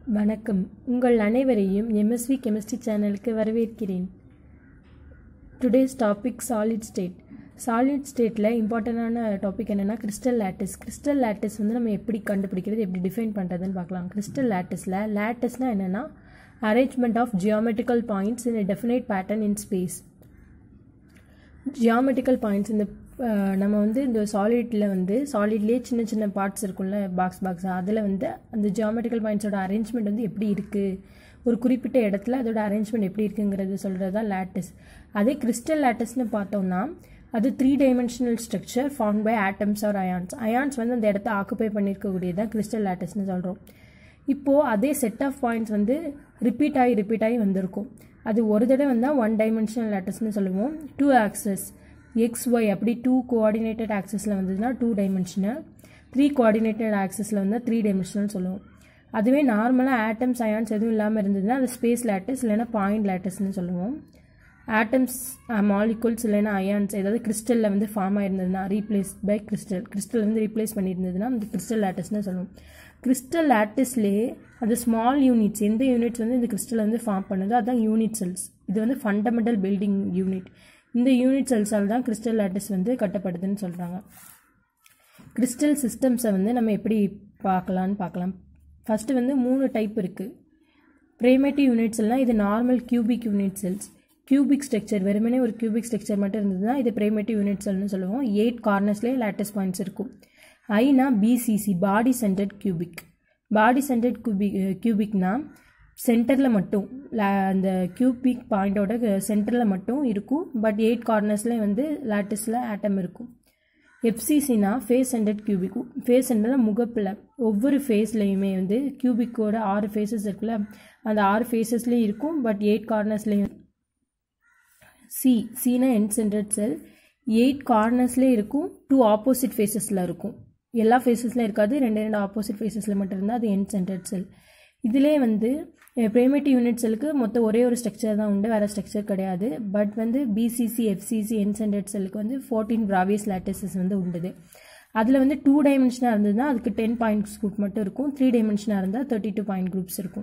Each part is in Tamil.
வணக்கம் உங்கள் அனைவரையும் எம்எஸ்வி கெமிஸ்ட்ரி சேனலுக்கு வரவேற்கிறேன் today's topic solid state solid ஸ்டேட்டில் இம்பார்ட்டண்டான டாபிக் என்னென்னா கிறிஸ்டல் லேட்டிஸ் கிறிஸ்டல் லேட்டிஸ் வந்து நம்ம எப்படி கண்டுபிடிக்கிறது எப்படி டிஃபைன் பண்ணுறதுன்னு பார்க்கலாம் கிறிஸ்டல் லேட்டிஸில் லேட்டிஸ்னால் என்னென்னா arrangement of geometrical points in a definite pattern in space geometrical points இந்த அஹ், நம்ம வந்து இந்த சாலிடில் வந்து சாலிட்லேயே சின்ன சின்ன பார்ட்ஸ் இருக்கும்ல பாக்ஸ் பாக்ஸ் அதில் வந்து அந்த ஜியாமெட்ரிக்கல் பாயிண்ட்ஸோட அரேஞ்ச்மெண்ட் வந்து எப்படி இருக்குது ஒரு குறிப்பிட்ட இடத்துல அதோட அரேஞ்ச்மெண்ட் எப்படி இருக்குங்கிறது சொல்கிறது தான் லேட்டிஸ் அதே கிறிஸ்டல் லேட்டிஸ்னு பார்த்தோம்னா அது three dimensional structure form by atoms or ions ions வந்து அந்த இடத்த ஆக்குப்பை பண்ணியிருக்கக்கூடியதான் கிறிஸ்டல் லேட்டிஸ்னு சொல்கிறோம் இப்போது அதே செட் ஆஃப் பாயிண்ட்ஸ் வந்து ரிப்பீட் ஆகி ரிப்பீட் ஆகி வந்திருக்கும் அது ஒரு தடவை வந்தால் ஒன் டைமென்ஷனல் லேட்டஸ்னு சொல்லுவோம் டூ ஆக்சஸ் எக்ஸ் ஒய் அப்படி டூ கோஆர்டினேட்டட் ஆக்சஸில் வந்ததுன்னா டூ டைமென்ஷனல் த்ரீ கோஆர்டினேட்டட் ஆக்சஸில் வந்தால் த்ரீ டைமென்ஷனல் சொல்லுவோம் அதுவே நார்மலாக ஆட்டம்ஸ் அயான்ஸ் எதுவும் இல்லாமல் இருந்ததுன்னா அது ஸ்பேஸ் லேட்டஸ் இல்லைன்னா பாயிண்ட் லேட்டஸ்னு சொல்லுவோம் ஆட்டம்ஸ் மாலிகுல்ஸ் இல்லைன்னா அயான்ஸ் ஏதாவது கிறிஸ்டலில் வந்து ஃபார்ம் ஆயிருந்ததுன்னா ரீப்ளேஸ் பை கிறிஸ்டல் கிறிஸ்டல் வந்து ரீப்ளேஸ் பண்ணியிருந்ததுன்னா அந்த கிறிஸ்டல் லேட்டஸ்னு சொல்லுவோம் கிறிஸ்டல் லேட்டிஸ்லேயே அந்த ஸ்மால் யூனிட்ஸ் எந்த யூனிட்ஸ் வந்து இந்த கிறிஸ்டல் வந்து ஃபார்ம் பண்ணுதோ அதுதான் யூனிட் செல்ஸ் இது வந்து ஃபண்டமெண்டல் பில்டிங் யூனிட் இந்த யூனிட் செல்ஸால் தான் கிறிஸ்டல் லேட்டிஸ் வந்து கட்டப்படுதுன்னு சொல்கிறாங்க கிறிஸ்டல் சிஸ்டம்ஸை வந்து நம்ம எப்படி பார்க்கலான்னு பார்க்கலாம் ஃபஸ்ட்டு வந்து மூணு டைப் இருக்குது ப்ரைமேட்டிவ் யூனிட் செல்னால் இது normal cubic unit cells cubic structure வெறுமனே ஒரு கியூபிக் ஸ்ட்ரக்சர் மட்டும் இருந்ததுன்னா இது ப்ரைமேட்டிவ் யூனிட் செல்னு சொல்லுவோம் எயிட் கார்னர்ஸ்லேயே லேட்டஸ்ட் பாயிண்ட்ஸ் இருக்கும் ஐனா BCC body centred cubic body centred cubic கியூபிக்னா சென்டரில் மட்டும் la- அந்த கியூபிக் பாயிண்டோட சென்டரில் மட்டும் இருக்கும் பட் எயிட் கார்னர்ஸ்லேயே வந்து லேட்டஸில் ஆட்டம் இருக்கும் எஃப்சிசினா ஃபேஸ் சென்டர்ட் கியூபிக் ஃபேஸ் சென்டரில் முகப்பில் ஒவ்வொரு ஃபேஸ்லேயுமே வந்து கியூபிக்கோட ஆறு ஃபேஸஸ் இருக்குல்ல அந்த ஆறு ஃபேஸஸ்லேயும் இருக்கும் பட் எயிட் கார்னர்ஸ்லேயும் சி சினா எண்ட் சென்டர்ட் செல் எயிட் கார்னர்ஸ்லேயே இருக்கும் டூ ஆப்போசிட் ஃபேஸஸில் இருக்கும் எல்லா ஃபேஸஸ்லையும் இருக்காது ரெண்டு ரெண்டு ஆப்போசிட் ஃபேஸஸில் மட்டும் இருந்தால் அது எண்ட் சென்டர்ட் செல் இதிலே வந்து ப்ரைமேட்டிவ் யூனிட் செல்லுக்கு மொத்தம் ஒரே ஒரு ஸ்ட்ரக்சர் தான் உண்டு வேறு ஸ்ட்ரக்சர் கிடையாது பட் வந்து பிசிசி எஃப்சிசி என் சென்டர்ட் செல்லுக்கு வந்து ஃபோர்டீன் பிராவியஸ் லேட்டஸஸ் வந்து உண்டுது அதில் வந்து டூ டைமென்ஷனாக இருந்ததுன்னா அதுக்கு டென் பாயிண்ட்ஸ் குரூப் மட்டும் இருக்கும் த்ரீ டைமென்ஷனாக இருந்தால் தேர்ட்டி டூ பாயிண்ட் குரூப்ஸ் இருக்கும்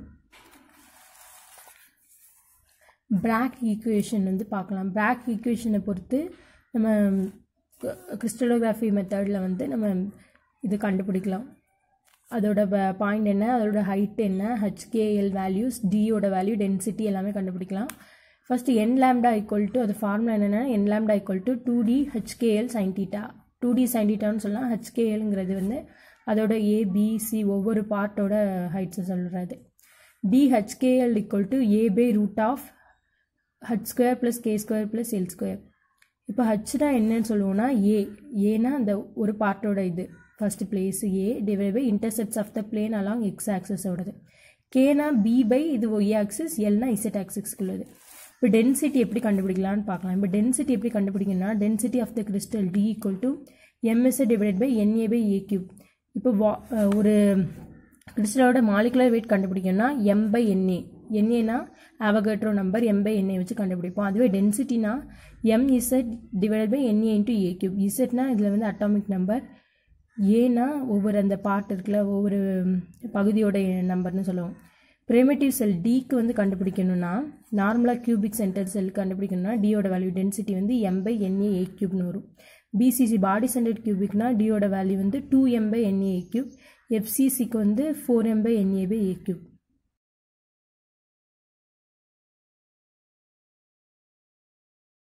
பிராக் ஈக்குவேஷன் வந்து பார்க்கலாம் பிராக் ஈக்குவேஷனை பொறுத்து நம்ம கிறிஸ்டலோகிராஃபி மெத்தடில் வந்து நம்ம இது கண்டுபிடிக்கலாம் அதோட பாயிண்ட் என்ன அதோட ஹைட் என்ன ஹெச்கேஎல் வேல்யூஸ் டியோட வேல்யூ டென்சிட்டி எல்லாமே கண்டுபிடிக்கலாம் first N lambda equal to அது ஃபார்முலா என்னென்னா N lambda equal to two D HKL sine theta two D sine டீட்டான்னு சொல்லலாம் ஹெச்கேஎல்ங்கிறது வந்து அதோட ஏபிசி ஒவ்வொரு பார்ட்டோட ஹைட்ஸை சொல்கிறது DHKL equal to A by root of H square plus K square plus L square இப்போ ஹச்னா என்னன்னு சொல்லுவோம்னா ஏ ஏனா அந்த ஒரு பார்ட்டோட இது first place A divide by intercepts of the plane along X ஆக்சஸோடது கேனா பி பை இது ஒய் ஆக்சிஸ் எல்னா இசட் ஆக்சிஸ்க்குள்ளது இப்போ டென்சிட்டி எப்படி கண்டுபிடிக்கலாம்னு பார்க்கலாம் இப்போ டென்சிட்டி எப்படி கண்டுபிடிக்கணும்னா density of the crystal D equal to MSA divide by NA by A cube இப்போ வா- அஹ் ஒரு கிறிஸ்டலோட மாலிகுலர் வெயிட் கண்டுபிடிக்கணும்னா எம் பை என்ஏ என்ஏனா Avogadro number M by NA வச்சு கண்டுபிடிப்போம் அதுவே டென்சிட்டினா M Z divide by NA into A cube இசட்னா இதில் வந்து அட்டாமிக் நம்பர் ஏனா ஒவ்வொரு அந்த பார்ட் இருக்குல்ல ஒவ்வொரு பகுதியோட நம்பர்னு சொல்லுவோம் ப்ரைமேட்டிவ் செல் டிக்கு வந்து கண்டுபிடிக்கணும்னா நார்மலாக கியூபிக் சென்டர் செல் கண்டுபிடிக்கணும்னா டியோட வேல்யூ டென்சிட்டி வந்து எம் பை என்ஏ ஏ கியூப்னு வரும் பிசிசி பாடி சென்டர் கியூபிக்னா டியோட வேல்யூ வந்து two M by NA A cube எஃப்சிசிக்கு வந்து four M by NA by A cube